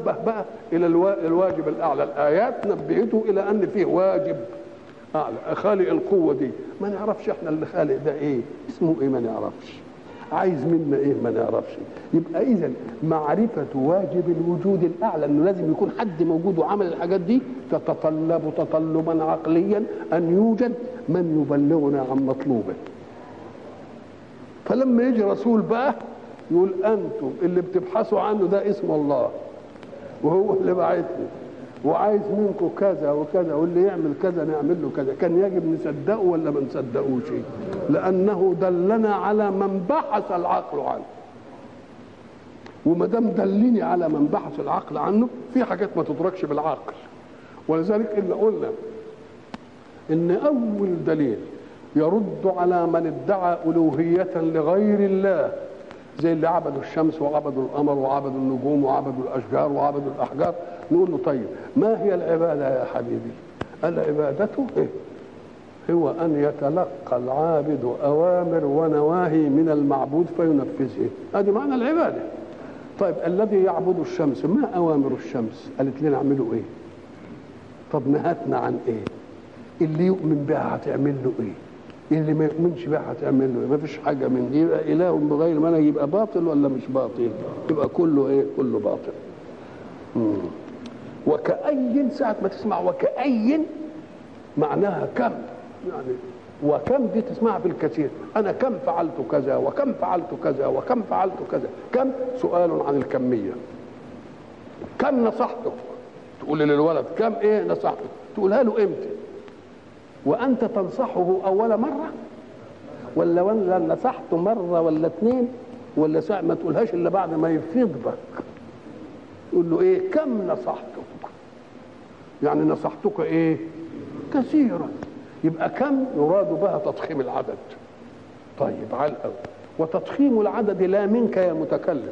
نبه بقى الى الوا- الواجب الاعلى الايات نبهته الى ان فيه واجب اعلى خالق القوه دي ما نعرفش احنا اللي خالق ده ايه اسمه ايه ما نعرفش عايز منا ايه ما نعرفش يبقى اذا معرفه واجب الوجود الاعلى انه لازم يكون حد موجود وعمل الحاجات دي تتطلب تطلبا عقليا ان يوجد من يبلغنا عن مطلوبه فلما يجي رسول بقى يقول انتم اللي بتبحثوا عنه ده اسم الله وهو اللي بعتني وعايز منكم كذا وكذا واللي يعمل كذا نعمل له كذا كان يجب نصدقه ولا ما نصدقوش لانه دلنا على من بحث العقل عنه وما دام دلني على من بحث العقل عنه في حاجات ما تدركش بالعقل ولذلك اللي قلنا ان اول دليل يرد على من ادعى الوهيه لغير الله زي اللي عبدوا الشمس وعبدوا القمر وعبدوا النجوم وعبدوا الاشجار وعبدوا الاحجار نقول له طيب ما هي العباده يا حبيبي العباده إيه؟ هو ان يتلقى العابد اوامر ونواهي من المعبود فينفذها هذه معنى العباده طيب الذي يعبد الشمس ما اوامر الشمس قالت لنا اعملوا ايه طب نهتنا عن ايه اللي يؤمن بها هتعمل له ايه اللي ما يؤمنش بها هتعمل له ايه ما فيش حاجه من دي يبقى اله بغير منهج يبقى باطل ولا مش باطل يبقى كله ايه كله باطل مم. وكأي ساعة ما تسمع وكأي معناها كم يعني وكم دي تسمعها في الكثير انا كم فعلت كذا وكم فعلت كذا وكم فعلت كذا كم سؤال عن الكميه كم نصحتك تقول للولد كم ايه نصحتك تقولها له امتى وانت تنصحه اول مره ولا ولا نصحته مره ولا اثنين ولا ساعه ما تقولهاش الا بعد ما يفيض بك تقول له ايه كم نصحتك يعني نصحتك ايه كثيرا يبقى كم يراد بها تضخيم العدد طيب على الأول وتضخيم العدد لا منك يا متكلم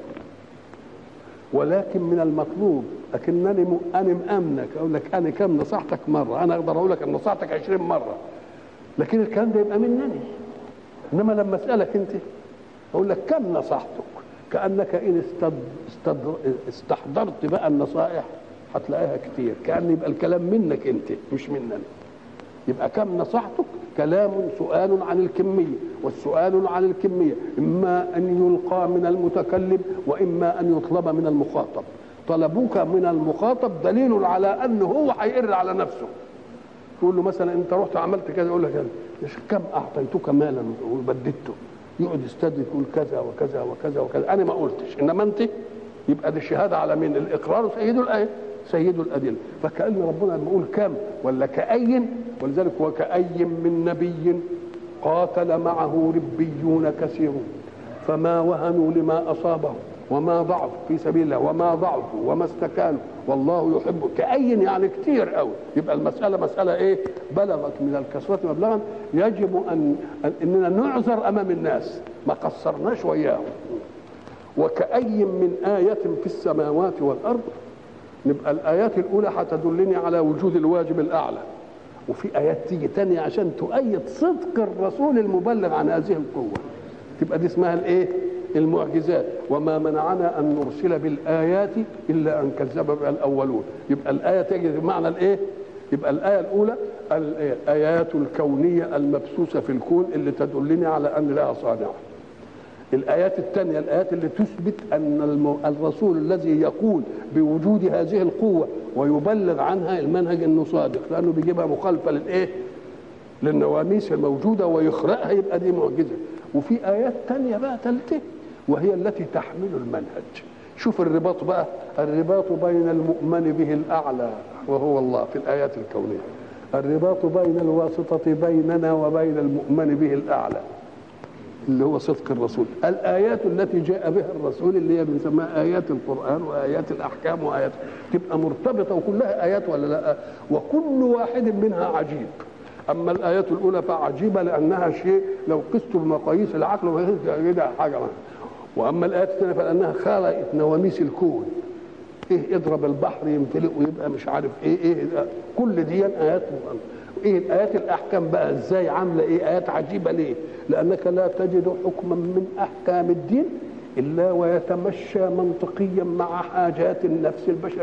ولكن من المطلوب لكنني م... انا مامنك اقول لك انا كم نصحتك مره انا اقدر اقول لك ان نصحتك 20 مره لكن الكلام ده يبقى منني انما لما اسالك انت اقول لك كم نصحتك كانك ان استد... استد... استحضرت بقى النصائح هتلاقيها كتير كان يبقى الكلام منك انت مش مننا يبقى كم نصحتك كلام سؤال عن الكمية والسؤال عن الكمية إما أن يلقى من المتكلم وإما أن يطلب من المخاطب طلبوك من المخاطب دليل على أنه هو هيقر على نفسه تقول له مثلا أنت رحت عملت كذا يقول لك كم أعطيتك مالا وبددته يقعد يستدل يقول كذا وكذا وكذا وكذا أنا ما قلتش إنما أنت يبقى دي الشهادة على مين الإقرار سيد الآية سيد الأدلة فكأن ربنا بيقول كم ولا كأي ولذلك وكأي من نبي قاتل معه ربيون كثيرون فما وهنوا لما أصابهم وما ضعفوا في سبيل الله وما ضعفوا وما استكانوا والله يحب كأي يعني كتير قوي يبقى المسألة مسألة إيه بلغت من الكثرة مبلغا يجب أن أننا نعذر أمام الناس ما قصرناش وياهم وكأي من آية في السماوات والأرض نبقى الآيات الأولى هتدلني على وجود الواجب الأعلى وفي آيات تيجي تانية عشان تؤيد صدق الرسول المبلغ عن هذه القوة تبقى دي اسمها الإيه؟ المعجزات وما منعنا أن نرسل بالآيات إلا أن كذب بها الأولون يبقى الآية تجد بمعنى الإيه؟ يبقى الآية الأولى الآيات الكونية المبثوثة في الكون اللي تدلني على أن لها صانع الآيات الثانية الآيات اللي تثبت أن المو... الرسول الذي يقول بوجود هذه القوة ويبلغ عنها المنهج أنه صادق لأنه بيجيبها مخالفة للإيه؟ للنواميس الموجودة ويخرقها يبقى دي معجزة وفي آيات تانية بقى ثالثة وهي التي تحمل المنهج شوف الرباط بقى الرباط بين المؤمن به الأعلى وهو الله في الآيات الكونية الرباط بين الواسطة بيننا وبين المؤمن به الأعلى اللي هو صدق الرسول الآيات التي جاء بها الرسول اللي هي بنسميها آيات القرآن وآيات الأحكام وآيات تبقى مرتبطة وكلها آيات ولا لا وكل واحد منها عجيب أما الآيات الأولى فعجيبة لأنها شيء لو قست بمقاييس العقل كده حاجة ما. وأما الآيات الثانية فلأنها خلقت نواميس الكون ايه اضرب البحر يمتلئ ويبقى مش عارف ايه ايه كل دي ايات ايه الايات الاحكام بقى ازاي عامله ايه ايات عجيبه ليه لانك لا تجد حكما من احكام الدين الا ويتمشى منطقيا مع حاجات النفس البشريه